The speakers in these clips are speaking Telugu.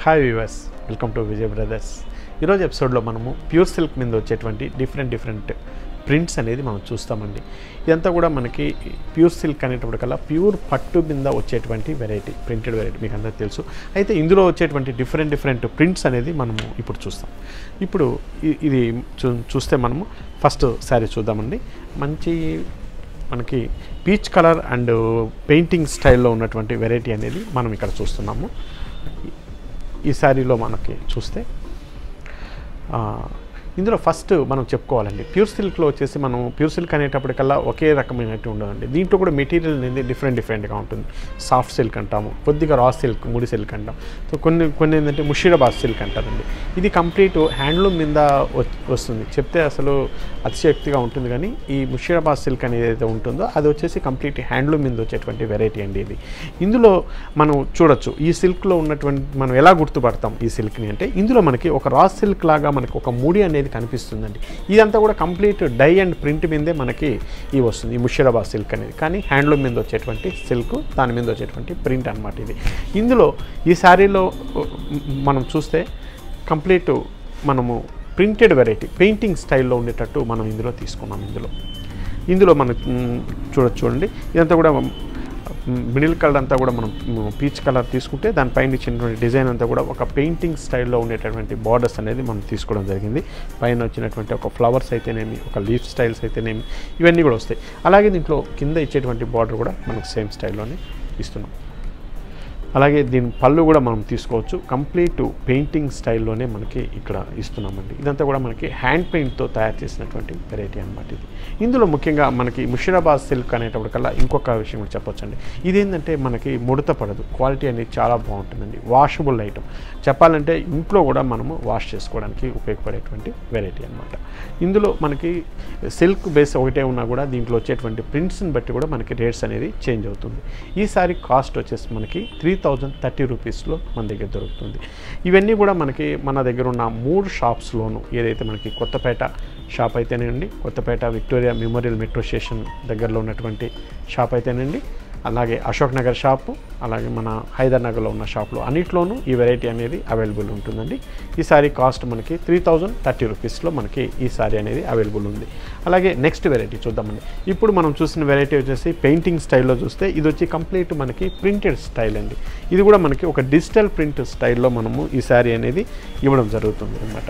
hi viewers welcome to Vijay brothers ఈరోజు ఎపిసోడ్లో మనము ప్యూర్ సిల్క్ మీద వచ్చేటువంటి డిఫరెంట్ డిఫరెంట్ ప్రింట్స్ అనేది మనం చూస్తామండి ఇదంతా కూడా మనకి ప్యూర్ సిల్క్ అనేటప్పటికల్లా ప్యూర్ పట్టు మీద వచ్చేటువంటి వెరైటీ ప్రింటెడ్ వెరైటీ మీకు అందరికీ తెలుసు అయితే ఇందులో వచ్చేటువంటి డిఫరెంట్ డిఫరెంట్ ప్రింట్స్ అనేది మనము ఇప్పుడు చూస్తాం ఇప్పుడు ఇ- ఇది చూ చూస్తే మనము ఫస్ట్ శారీ చూద్దామండి మంచి మనకి పీచ్ కలర్ అండ్ పెయింటింగ్ స్టైల్లో ఉన్నటువంటి వెరైటీ అనేది మనం ఇక్కడ చూస్తున్నాము ఈ శారీలో మనకి చూస్తే ఆ, ఇందులో ఫస్ట్ మనం చెప్పుకోవాలండి ప్యూర్ సిల్క్లో వచ్చేసి మనం ప్యూర్ సిల్క్ అనేటప్పటికల్లా ఒకే రకమైనట్టు ఉండదండి దీంట్లో కూడా మెటీరియల్ అనేది డిఫరెంట్ డిఫరెంట్గా ఉంటుంది సాఫ్ట్ సిల్క్ అంటాము కొద్దిగా రా సిల్క్ ముడి సిల్క్ అంటాం సో కొన్ని కొన్ని ఏంటంటే ముషీరాబాద్ సిల్క్ అంటారండి ఇది కంప్లీట్ హ్యాండ్లూమ్ మీద వచ్- వస్తుంది చెప్తే అసలు అతిశక్తిగా ఉంటుంది కానీ ఈ ముషీరాబాద్ సిల్క్ అనేది ఏదైతే ఉంటుందో అది వచ్చేసి కంప్లీట్ హ్యాండ్లూమ్ మీద వచ్చేటువంటి వెరైటీ అండి ఇది ఇందులో మనం చూడొచ్చు ఈ సిల్క్లో ఉన్నటువంటి మనం ఎలా గుర్తుపడతాం ఈ సిల్క్ని అంటే ఇందులో మనకి ఒక రా సిల్క్ లాగా మనకి ఒక ముడి అనేది కనిపిస్తుందండి ఇదంతా కూడా కంప్లీట్ డై అండ్ ప్రింట్ మీదే మనకి ఈ వస్తుంది ఈ ముషీరాబాద్ సిల్క్ అనేది కానీ హ్యాండ్లూమ్ మీద వచ్చేటువంటి సిల్క్ దాని మీద వచ్చేటువంటి ప్రింట్ అన్నమాట ఇది ఇందులో ఈ శారీలో మనం చూస్తే కంప్లీట్ మనము ప్రింటెడ్ వెరైటీ పెయింటింగ్ స్టైల్లో ఉండేటట్టు మనం ఇందులో తీసుకున్నాం ఇందులో ఇందులో మనం మ్, చూడొచ్చు చూడండి ఇదంతా కూడా మిడిల్ కలర్ అంతా కూడా మనం పీచ్ కలర్ తీసుకుంటే దానిపైన ఇచ్చినటువంటి డిజైన్ అంతా కూడా ఒక పెయింటింగ్ స్టైల్లో ఉండేటటువంటి బార్డర్స్ అనేది మనం తీసుకోవడం జరిగింది పైన వచ్చినటువంటి ఒక ఫ్లవర్స్ అయితేనేమి ఒక లీఫ్ స్టైల్స్ అయితేనేమి ఇవన్నీ కూడా వస్తాయి అలాగే దీంట్లో కింద ఇచ్చేటువంటి బార్డర్ కూడా మనకు సేమ్ స్టైల్లోనే ఇస్తున్నాం అలాగే దీని పళ్ళు కూడా మనం తీసుకోవచ్చు కంప్లీట్ పెయింటింగ్ స్టైల్లోనే మనకి ఇక్కడ ఇస్తున్నామండి ఇదంతా కూడా మనకి హ్యాండ్ పెయింట్తో తయారు చేసినటువంటి వెరైటీ అన్నమాట ఇది ఇందులో ముఖ్యంగా మనకి ముషిరాబాద్ సిల్క్ అనేటప్పటికల్లా ఇంకొక విషయం కూడా చెప్పొచ్చండి ఇదేంటంటే మనకి ముడత పడదు క్వాలిటీ అనేది చాలా బాగుంటుందండి వాషబుల్ ఐటమ్ చెప్పాలంటే ఇంట్లో కూడా మనము వాష్ చేసుకోవడానికి ఉపయోగపడేటువంటి వెరైటీ అన్నమాట ఇందులో మనకి సిల్క్ బేస్ ఒకటే ఉన్నా కూడా దీంట్లో వచ్చేటువంటి ప్రింట్స్ని బట్టి కూడా మనకి రేట్స్ అనేది చేంజ్ అవుతుంది ఈ సారీ కాస్ట్ వచ్చేసి మనకి త్రీ థౌజండ్ థర్టీ రూపీస్లో మన దగ్గర దొరుకుతుంది ఇవన్నీ కూడా మనకి మన దగ్గర ఉన్న మూడు షాప్స్లోను ఏదైతే మనకి కొత్తపేట షాప్ అయితేనేండి Kothapet Victoria Memorial metro station దగ్గరలో ఉన్నటువంటి షాప్ అయితేనండి అలాగే అశోక్ నగర్ షాపు అలాగే మన హైదర్ నగర్లో ఉన్న షాప్లో అన్నిట్లోనూ ఈ వెరైటీ అనేది అవైలబుల్ ఉంటుందండి ఈ సారీ కాస్ట్ మనకి త్రీ థౌజండ్ థర్టీ రూపీస్లో మనకి ఈ సారీ అనేది అవైలబుల్ ఉంది అలాగే నెక్స్ట్ వెరైటీ చూద్దామండి ఇప్పుడు మనం చూసిన వెరైటీ వచ్చేసి పెయింటింగ్ స్టైల్లో చూస్తే ఇది వచ్చి కంప్లీట్ మనకి ప్రింటెడ్ స్టైల్ అండి ఇది కూడా మనకి ఒక డిజిటల్ ప్రింట్ స్టైల్లో మనము ఈ సారీ అనేది ఇవ్వడం జరుగుతుంది అనమాట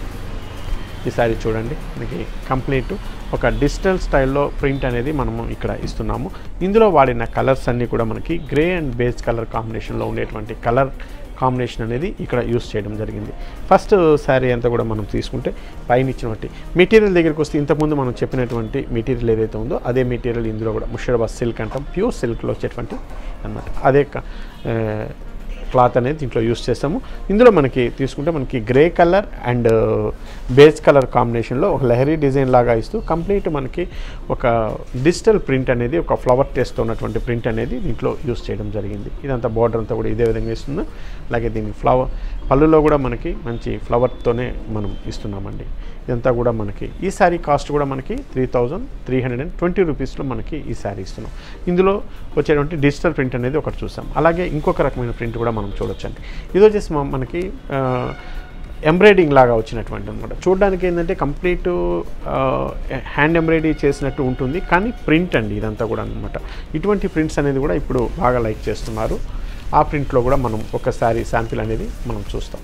ఈ సారీ చూడండి మనకి కంప్లీట్ ఒక డిజిటల్ స్టైల్లో ప్రింట్ అనేది మనము ఇక్కడ ఇస్తున్నాము ఇందులో వాడిన కలర్స్ అన్నీ కూడా మనకి గ్రే అండ్ బేస్ కలర్ కాంబినేషన్లో ఉండేటువంటి కలర్ కాంబినేషన్ అనేది ఇక్కడ యూస్ చేయడం జరిగింది ఫస్ట్ శారీ అంతా కూడా మనం తీసుకుంటే పైన ఇచ్చినటువంటి మెటీరియల్ దగ్గరికి వస్తే ఇంతకుముందు మనం చెప్పినటువంటి మెటీరియల్ ఏదైతే ఉందో అదే మెటీరియల్ ఇందులో కూడా ముషిరాబాద్ సిల్క్ అంటాం ప్యూర్ సిల్క్లో వచ్చేటువంటి అన్నమాట అదే క- ఆ, క్లాత్ అనేది దీంట్లో యూస్ చేస్తాము ఇందులో మనకి తీసుకుంటే మనకి grey colour and base colour కాంబినేషన్లో ఒక లహరీ డిజైన్ లాగా ఇస్తూ కంప్లీట్ మనకి ఒక డిజిటల్ ప్రింట్ అనేది ఒక ఫ్లవర్ టేస్ట్ ఉన్నటువంటి ప్రింట్ అనేది దీంట్లో యూస్ చేయడం జరిగింది ఇదంతా బార్డర్ అంతా కూడా ఇదే విధంగా ఇస్తుంది అలాగే దీని ఫ్లవర్ పళ్ళులో కూడా మనకి మంచి ఫ్లవర్తోనే మనం ఇస్తున్నామండి ఇదంతా కూడా మనకి ఈ శారీ కాస్ట్ కూడా మనకి three thousand three hundred and twenty రూపీస్లో మనకి ఈ శారీ ఇస్తున్నాం ఇందులో వచ్చేటువంటి డిజిటల్ ప్రింట్ అనేది ఒకటి చూసాం అలాగే ఇంకొక రకమైన ప్రింట్ కూడా మనం చూడొచ్చండి ఇది వచ్చేసి మ- మనకి ఆ, ఎంబ్రాయిడింగ్ లాగా వచ్చినటువంటి అనమాట చూడడానికి ఏంటంటే కంప్లీట్ హ్యాండ్ ఎంబ్రాయిడరీ చేసినట్టు ఉంటుంది కానీ ప్రింట్ అండి ఇదంతా కూడా అనమాట ఇటువంటి ప్రింట్స్ అనేది కూడా ఇప్పుడు బాగా లైక్ చేస్తున్నారు ఆ ప్రింట్లో కూడా మనం ఒకసారి శాంపిల్ అనేది మనం చూస్తాం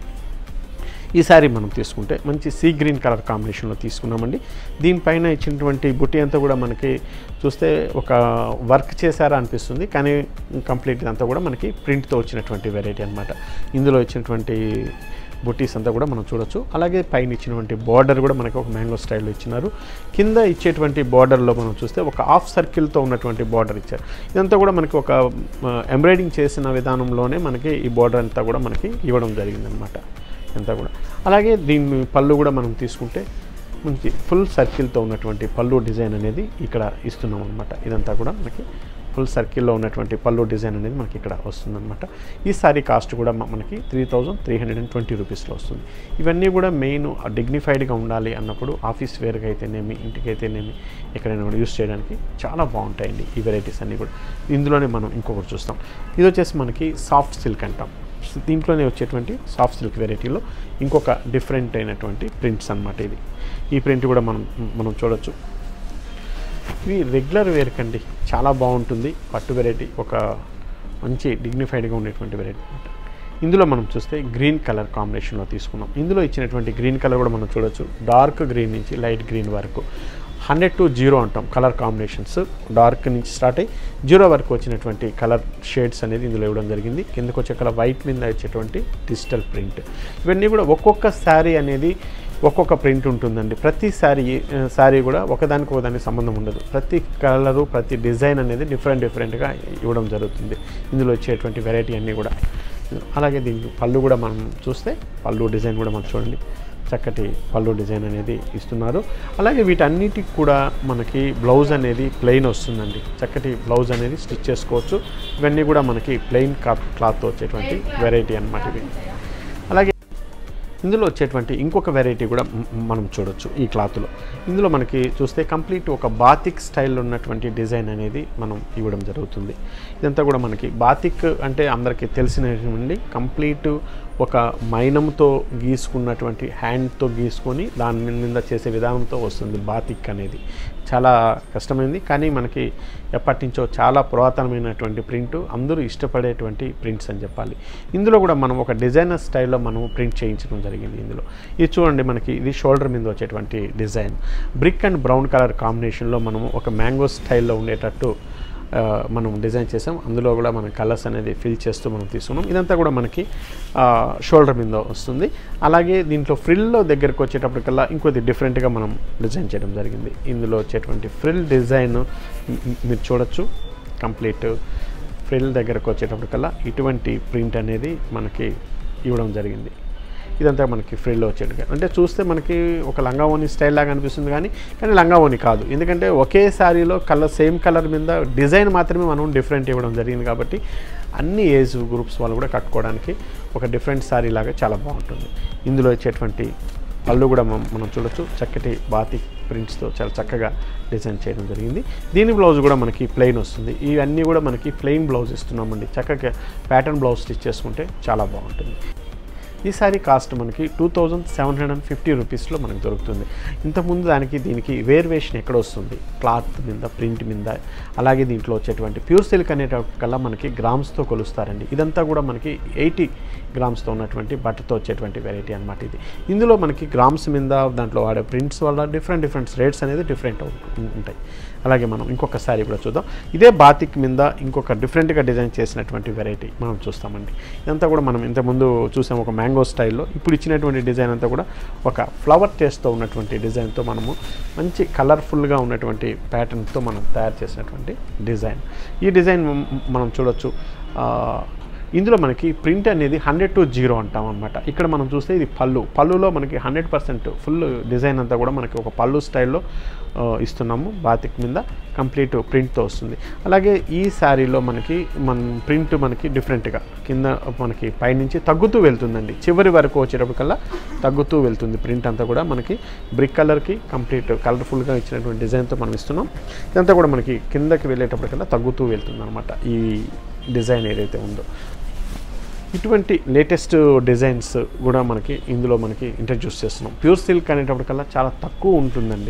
ఈ శారీ మనం తీసుకుంటే మంచి సీ గ్రీన్ కలర్ కాంబినేషన్లో తీసుకున్నామండి దీనిపైన ఇచ్చినటువంటి బుట్టి అంతా కూడా మనకి చూస్తే ఒక వర్క్ చేశారా అనిపిస్తుంది కానీ కంప్లీట్ అంతా కూడా మనకి ప్రింట్తో వచ్చినటువంటి వెరైటీ అనమాట ఇందులో ఇచ్చినటువంటి బుట్టీస్ అంతా కూడా మనం చూడొచ్చు అలాగే పైన ఇచ్చినటువంటి బార్డర్ కూడా మనకి ఒక మ్యాంగో స్టైల్లో ఇచ్చినారు కింద ఇచ్చేటువంటి బార్డర్లో మనం చూస్తే ఒక హాఫ్ సర్కిల్తో ఉన్నటువంటి బార్డర్ ఇచ్చారు ఇదంతా కూడా మనకి ఒక ఎంబ్రాయిడింగ్ చేసిన విధానంలోనే మనకి ఈ బార్డర్ అంతా కూడా మనకి ఇవ్వడం జరిగిందనమాట అంతా కూడా అలాగే దీని పళ్ళు కూడా మనం తీసుకుంటే మంచి ఫుల్ సర్కిల్తో ఉన్నటువంటి పళ్ళు డిజైన్ అనేది ఇక్కడ ఇస్తున్నాం అనమాట ఇదంతా కూడా మనకి ఫుల్ సర్కిల్లో ఉన్నటువంటి పళ్ళు డిజైన్ అనేది మనకి ఇక్కడ వస్తుందన్నమాట ఈ సారీ కాస్ట్ కూడా మ- మనకి three thousand three hundred and twenty రూపీస్లో వస్తుంది ఇవన్నీ కూడా మెయిన్ డిగ్నిఫైడ్గా ఉండాలి అన్నప్పుడు ఆఫీస్ వేర్గా అయితేనేమి ఇంటికి అయితేనేమి ఎక్కడైనా కూడా యూస్ చేయడానికి చాలా బాగుంటాయండి ఈ వెరైటీస్ అన్నీ కూడా ఇందులోనే మనం ఇంకొకటి చూస్తాం ఇది వచ్చేసి మనకి సాఫ్ట్ సిల్క్ అంటాం దీంట్లోనే వచ్చేటువంటి సాఫ్ట్ సిల్క్ వెరైటీలో ఇంకొక డిఫరెంట్ అయినటువంటి ప్రింట్స్ అన్నమాట ఇది ఈ ప్రింట్ కూడా మనం మనం చూడొచ్చు ఇవి రెగ్యులర్ వేర్ కండి చాలా బాగుంటుంది పట్టు వెరైటీ ఒక మంచి డిగ్నిఫైడ్గా ఉండేటువంటి వెరైటీ అనమాట ఇందులో మనం చూస్తే గ్రీన్ కలర్ కాంబినేషన్లో తీసుకున్నాం ఇందులో ఇచ్చినటువంటి గ్రీన్ కలర్ కూడా మనం చూడొచ్చు డార్క్ గ్రీన్ నుంచి లైట్ గ్రీన్ వరకు హండ్రెడ్ టు జీరో అంటాం కలర్ కాంబినేషన్స్ డార్క్ నుంచి స్టార్ట్ అయ్యి జీరో వరకు వచ్చినటువంటి కలర్ షేడ్స్ అనేది ఇందులో ఇవ్వడం జరిగింది కిందకు వచ్చే కలర్ వైట్ మీద వచ్చేటువంటి డిజిటల్ ప్రింట్ ఇవన్నీ కూడా ఒక్కొక్క శారీ అనేది ఒక్కొక్క ప్రింట్ ఉంటుందండి ప్రతి శారీ శారీ కూడా ఒకదానికి ఒకదానికి సంబంధం ఉండదు ప్రతి కలరు ప్రతి డిజైన్ అనేది డిఫరెంట్ డిఫరెంట్గా ఇవ్వడం జరుగుతుంది ఇందులో వచ్చేటువంటి వెరైటీ అన్నీ కూడా అలాగే దీనికి పళ్ళు కూడా మనం చూస్తే పళ్ళు డిజైన్ కూడా మనం చూడండి చక్కటి పళ్ళు డిజైన్ అనేది ఇస్తున్నారు అలాగే వీటన్నిటికి కూడా మనకి బ్లౌజ్ అనేది ప్లెయిన్ వస్తుందండి చక్కటి బ్లౌజ్ అనేది స్టిచ్ చేసుకోవచ్చు ఇవన్నీ కూడా మనకి ప్లెయిన్ క్లాత్ వచ్చేటువంటి వెరైటీ అన్నమాట ఇవి అలాగే ఇందులో వచ్చేటువంటి ఇంకొక వెరైటీ కూడా మ్- మనం చూడొచ్చు ఈ క్లాత్లో ఇందులో మనకి చూస్తే కంప్లీట్ ఒక బాతిక్ స్టైల్లో ఉన్నటువంటి డిజైన్ అనేది మనం ఇవ్వడం జరుగుతుంది ఇదంతా కూడా మనకి బాతిక్ అంటే అందరికీ తెలిసినటువంటి కంప్లీట్ ఒక మైనంతో గీసుకున్నటువంటి హ్యాండ్తో గీసుకొని దాని మీద చేసే విధానంతో వస్తుంది బాతిక్ అనేది చాలా కష్టమైంది కానీ మనకి ఎప్పటి నుంచో చాలా పురాతనమైనటువంటి ప్రింట్ అందరూ ఇష్టపడేటువంటి ప్రింట్స్ అని చెప్పాలి ఇందులో కూడా మనం ఒక డిజైనర్ స్టైల్లో మనం ప్రింట్ చేయించడం జరిగింది ఇందులో ఇది చూడండి మనకి ఇది షోల్డర్ మీద వచ్చేటువంటి design brick and brown colour కాంబినేషన్లో మనము ఒక మ్యాంగో స్టైల్లో ఉండేటట్టు ఆ, మనం డిజైన్ చేసాం అందులో కూడా మనం కలర్స్ అనేది ఫిల్ చేస్తూ మనం తీసుకున్నాం ఇదంతా కూడా మనకి షోల్డర్ మీద వస్తుంది అలాగే దీంట్లో ఫ్రిల్లో దగ్గరకు వచ్చేటప్పటికల్లా ఇంకొద్ది డిఫరెంట్గా మనం డిజైన్ చేయడం జరిగింది ఇందులో వచ్చేటువంటి ఫ్రిల్ డిజైన్ మీరు చూడొచ్చు కంప్లీట్ ఫ్రిల్ దగ్గరకు వచ్చేటప్పటికల్లా ఇటువంటి ప్రింట్ అనేది మనకి ఇవ్వడం జరిగింది ఇదంతా మనకి ఫ్రిల్లో వచ్చేట్టుగా అంటే చూస్తే మనకి ఒక లంగా ఓని స్టైల్ లాగా అనిపిస్తుంది కానీ కానీ లంగా ఓని కాదు ఎందుకంటే ఒకే శారీలో కలర్ సేమ్ కలర్ మీద డిజైన్ మాత్రమే మనం డిఫరెంట్ ఇవ్వడం జరిగింది కాబట్టి అన్ని ఏజ్ గ్రూప్స్ వాళ్ళు కూడా కట్టుకోవడానికి ఒక డిఫరెంట్ శారీ లాగా చాలా బాగుంటుంది ఇందులో వచ్చేటువంటి పళ్ళు కూడా మనం మనం చూడొచ్చు చక్కటి బాతి ప్రింట్స్తో చాలా చక్కగా డిజైన్ చేయడం జరిగింది దీని బ్లౌజ్ కూడా మనకి ప్లెయిన్ వస్తుంది ఇవన్నీ కూడా మనకి ప్లెయిన్ బ్లౌజ్ ఇస్తున్నామండి చక్కగా ప్యాటర్న్ బ్లౌజ్ స్టిచ్ చేసుకుంటే చాలా బాగుంటుంది ఈ సారీ కాస్ట్ మనకి two thousand seven hundred and fifty రూపీస్లో మనకు దొరుకుతుంది ఇంతకుముందు దానికి దీనికి వేరియేషన్ ఎక్కడ వస్తుంది క్లాత్ మీద ప్రింట్ మీద అలాగే దీంట్లో వచ్చేటువంటి ప్యూర్ సిల్క్ అనేటకల్లా మనకి గ్రామ్స్తో కొలుస్తారండి ఇదంతా కూడా మనకి ఎయిటీ గ్రామ్స్తో ఉన్నటువంటి బట్టతో వచ్చేటువంటి వెరైటీ అనమాట ఇది ఇందులో మనకి గ్రామ్స్ మీద దాంట్లో వాడే ప్రింట్స్ వల్ల డిఫరెంట్ డిఫరెంట్ రేట్స్ అనేది డిఫరెంట్ ఉంటాయి అలాగే మనం ఇంకొక సారీ కూడా చూద్దాం ఇదే బాతిక్ మీద ఇంకొక డిఫరెంట్గా డిజైన్ చేసినటువంటి వెరైటీ మనం చూస్తామండి ఇదంతా కూడా మనం ఇంతకుముందు చూసాం ఒక మ్యాంగో స్టైల్లో ఇప్పుడు ఇచ్చినటువంటి డిజైన్ అంతా కూడా ఒక ఫ్లవర్ టేస్ట్తో ఉన్నటువంటి డిజైన్తో మనము మంచి కలర్ఫుల్గా ఉన్నటువంటి ప్యాటర్న్తో మనం తయారు చేసినటువంటి డిజైన్ ఈ డిజైన్ మ- మనం చూడొచ్చు ఆ, ఇందులో మనకి ప్రింట్ అనేది హండ్రెడ్ టు జీరో అంటాం అనమాట ఇక్కడ మనం చూస్తే ఇది పళ్ళు పళ్ళులో మనకి హండ్రెడ్ పర్సెంట్ ఫుల్ డిజైన్ అంతా కూడా మనకి ఒక పళ్ళు స్టైల్లో ఆ, ఇస్తున్నాము బాతిక్ మీద కంప్లీట్ ప్రింట్తో వస్తుంది అలాగే ఈ శారీలో మనకి మన ప్రింట్ మనకి డిఫరెంట్గా కింద మనకి పైనుంచి తగ్గుతూ వెళ్తుందండి చివరి వరకు వచ్చేటప్పటికల్లా తగ్గుతూ వెళ్తుంది ప్రింట్ అంతా కూడా మనకి బ్రిక్ కలర్కి కంప్లీట్ కలర్ఫుల్గా ఇచ్చినటువంటి డిజైన్తో మనం ఇస్తున్నాం ఇదంతా కూడా మనకి కిందకి వెళ్ళేటప్పటికల్లా తగ్గుతూ వెళ్తుంది అనమాట ఈ డిజైన్ ఏదైతే ఉందో ఇటువంటి లేటెస్ట్ డిజైన్స్ కూడా మనకి ఇందులో మనకి ఇంట్రడ్యూస్ చేస్తున్నాం ప్యూర్ సిల్క్ అనేటప్పటికల్లా చాలా తక్కువ ఉంటుందండి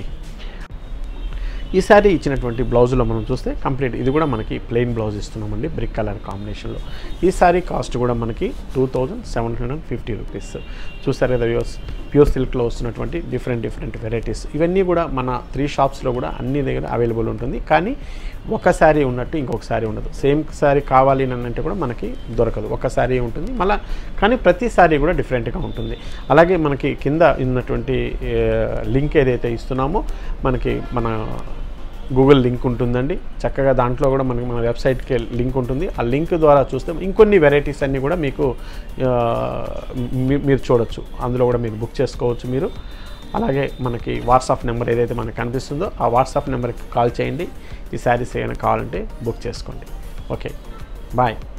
ఈ శారీ ఇచ్చినటువంటి బ్లౌజ్లో మనం చూస్తే కంప్లీట్ ఇది కూడా మనకి ప్లెయిన్ బ్లౌజ్ ఇస్తున్నామండి బ్రిక్ కలర్ కాంబినేషన్లో ఈ శారీ కాస్ట్ కూడా మనకి two thousand seven hundred and fifty rupees చూస్తారు కదా వ్యూస్ ప్యూర్ సిల్క్లో వస్తున్నటువంటి డిఫరెంట్ డిఫరెంట్ వెరైటీస్ ఇవన్నీ కూడా మన త్రీ షాప్స్లో కూడా అన్ని దగ్గర అవైలబుల్ ఉంటుంది కానీ ఒక శారీ ఉన్నట్టు ఇంకొక శారీ ఉండదు సేమ్ శారీ కావాలి అని అంటే కూడా మనకి దొరకదు ఒక శారీ ఉంటుంది మళ్ళీ కానీ ప్రతి శారీ కూడా డిఫరెంట్గా ఉంటుంది అలాగే మనకి కింద ఉన్నటువంటి లింక్ ఏదైతే ఇస్తున్నామో మనకి మన గూగుల్ లింక్ ఉంటుందండి చక్కగా దాంట్లో కూడా మనకి మన వెబ్సైట్కి లింక్ ఉంటుంది ఆ లింక్ ద్వారా చూస్తే ఇంకొన్ని వెరైటీస్ అన్నీ కూడా మీకు ఆ, మీ- మీరు చూడొచ్చు అందులో కూడా మీరు బుక్ చేసుకోవచ్చు మీరు అలాగే మనకి వాట్సాప్ నెంబర్ ఏదైతే మనకు కనిపిస్తుందో ఆ వాట్సాప్ నెంబర్కి కాల్ చేయండి ఈ శారీస్ ఏమైనా కావాలంటే బుక్ చేసుకోండి ఓకే బాయ్